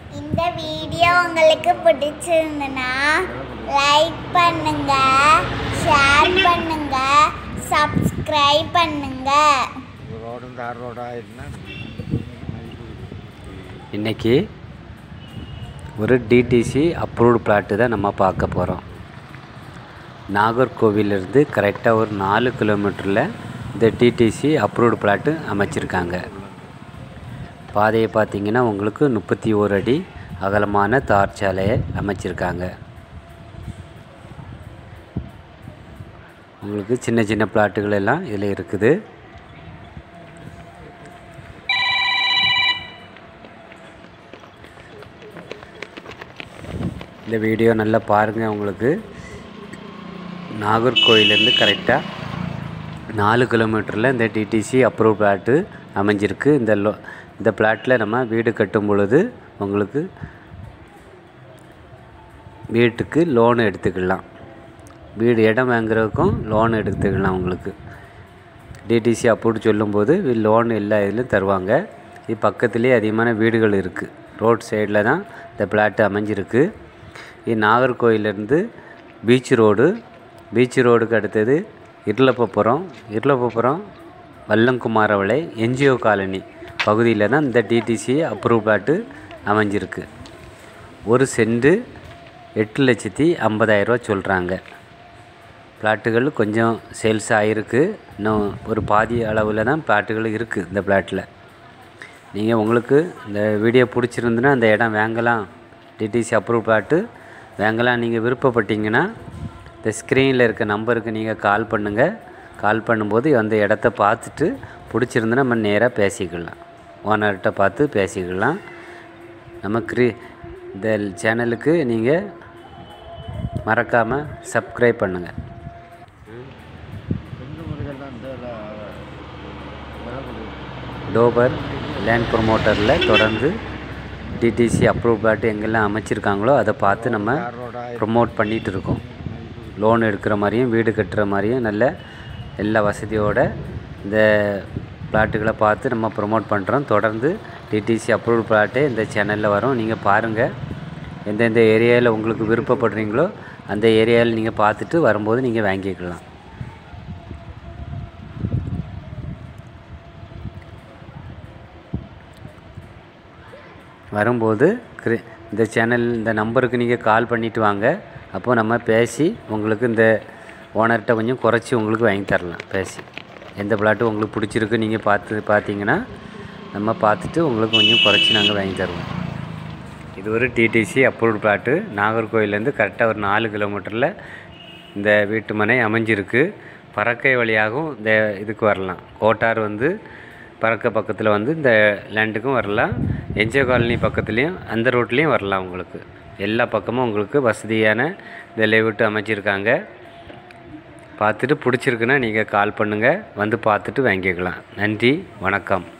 இந்த வீடியோ உங்களுக்கு பிடிச்சிருந்துன்னா லைக் பண்ணுங்க ஷேர் பண்ணுங்க சப்ஸ்கிரைப் பண்ணுங்க ரோடும் தார் ரோடாக இருந்தால் இன்றைக்கி ஒரு டிடிசி அப்ரூவ்டு பிளாட்டு தான் நம்ம பார்க்க போகிறோம் நாகர்கோவிலிருந்து கரெக்டாக ஒரு நாலு கிலோமீட்டரில் இந்த டிடிசி அப்ரூவ்டு பிளாட்டு அமைச்சிருக்காங்க பாதையை பார்த்தீங்கன்னா உங்களுக்கு முப்பத்தி ஓரு அடி அகலமான தார் சாலையை அமைச்சிருக்காங்க உங்களுக்கு சின்ன சின்ன பிளாட்டுகள் எல்லாம் இதில் இருக்குது இந்த வீடியோ நல்லா பாருங்கள் உங்களுக்கு நாகர்கோயிலேருந்து கரெக்டாக நாலு கிலோமீட்டரில் இந்த டிடிசி அப்ரூவ் பிளாட்டு அமைஞ்சிருக்கு இந்த லோ இந்த பிளாட்டில் நம்ம வீடு கட்டும் பொழுது உங்களுக்கு வீட்டுக்கு லோன் எடுத்துக்கலாம் வீடு இடம் வாங்குறதுக்கும் லோன் எடுத்துக்கலாம் உங்களுக்கு டிடிசி அப்ரூவ் சொல்லும்போது லோன் எல்லா இதுலையும் தருவாங்க இது பக்கத்துலேயே அதிகமான வீடுகள் இருக்குது ரோட் சைடில் தான் இந்த பிளாட்டு அமைஞ்சிருக்கு இது நாகர்கோயிலேருந்து பீச் ரோடு பீச் ரோடுக்கு அடுத்தது இருளப்பபுரம் இருளப்பபுரம் வல்லங்குமாரவளை என்ஜிஓ காலனி பகுதியில் தான் இந்த டிடிசி அப்ரூவ் பிளாட்டு அமைஞ்சிருக்கு ஒரு சென்ட்டு எட்டு லட்சத்தி ஐம்பதாயிரரூவா சொல்கிறாங்க பிளாட்டுகள் கொஞ்சம் சேல்ஸ் ஆகிருக்கு இன்னும் ஒரு பாதி அளவில் தான் பிளாட்டுகள் இருக்குது இந்த பிளாட்டில் நீங்கள் உங்களுக்கு இந்த வீடியோ பிடிச்சிருந்துன்னா அந்த இடம் வாங்கலாம் டிடிசி அப்ரூவ் பிளாட்டு வாங்கலாம் நீங்கள் விருப்பப்பட்டீங்கன்னா இந்த ஸ்க்ரீனில் இருக்க நம்பருக்கு நீங்கள் கால் பண்ணுங்கள் கால் பண்ணும்போது அந்த இடத்த பார்த்துட்டு பிடிச்சிருந்துன்னா நம்ம நேராக பேசிக்கலாம் ஓனர்கிட்ட பார்த்து பேசிக்கலாம் நம்ம க்ரீ இந்த சேனலுக்கு நீங்கள் மறக்காமல் சப்ஸ்கிரைப் பண்ணுங்கள் எந்த முறைகள்லாம் இந்த வரக்கூடிய டோபர் லேண்ட் ப்ரொமோட்டரில் தொடர்ந்து டிடிசி அப்ரூவ் பிளாட் எங்கெல்லாம் அமைச்சிருக்காங்களோ அதை பார்த்து நம்ம தார் ரோடாக ப்ரொமோட் பண்ணிகிட்டு இருக்கோம் லோன் எடுக்கிற மாதிரியும் வீடு கட்டுற மாதிரியும் நல்ல எல்லா வசதியோட இந்த பிளாட்டுகளை பார்த்து நம்ம ப்ரொமோட் பண்ணுறோம் தொடர்ந்து டிடிசி அப்ரூவ் பிளாட்டே இந்த சேனலில் வரும் நீங்கள் பாருங்கள் எந்தெந்த ஏரியாவில் உங்களுக்கு விருப்பப்படுறீங்களோ அந்த ஏரியாவில் நீங்கள் பார்த்துட்டு வரும்போது நீங்கள் வாங்கிக்கலாம் வரும்போது கிரி இந்த சேனல் இந்த நம்பருக்கு நீங்கள் கால் பண்ணிவிட்டு வாங்க அப்போது நம்ம பேசி உங்களுக்கு இந்த ஓனர்கிட்ட கொஞ்சம் குறைச்சி உங்களுக்கு வாங்கி தரலாம் பேசி எந்த பிளாட்டு உங்களுக்கு பிடிச்சிருக்கு நீங்கள் பார்த்து பார்த்தீங்கன்னா நம்ம பார்த்துட்டு உங்களுக்கு கொஞ்சம் குறைச்சி நாங்கள் வாங்கி தருவோம் இது ஒரு டிடிசி அப்ரூவ்டு பிளாட்டு நாகர்கோயிலேருந்து கரெக்டாக ஒரு நாலு கிலோமீட்டரில் இந்த வீட்டு மனை அமைஞ்சிருக்கு பறக்கை வழியாகவும் இந்த இதுக்கு வரலாம் கோட்டார் வந்து பறக்க பக்கத்தில் வந்து இந்த லேண்டுக்கும் வரலாம் என்ஜிஓ காலனி பக்கத்துலேயும் அந்த ரோட்லேயும் வரலாம் உங்களுக்கு எல்லா பக்கமும் உங்களுக்கு வசதியான இந்த லேவுட்டு அமைச்சிருக்காங்க பார்த்துட்டு பிடிச்சிருக்குன்னா நீங்கள் கால் பண்ணுங்கள் வந்து பார்த்துட்டு வாங்கிக்கலாம் நன்றி வணக்கம்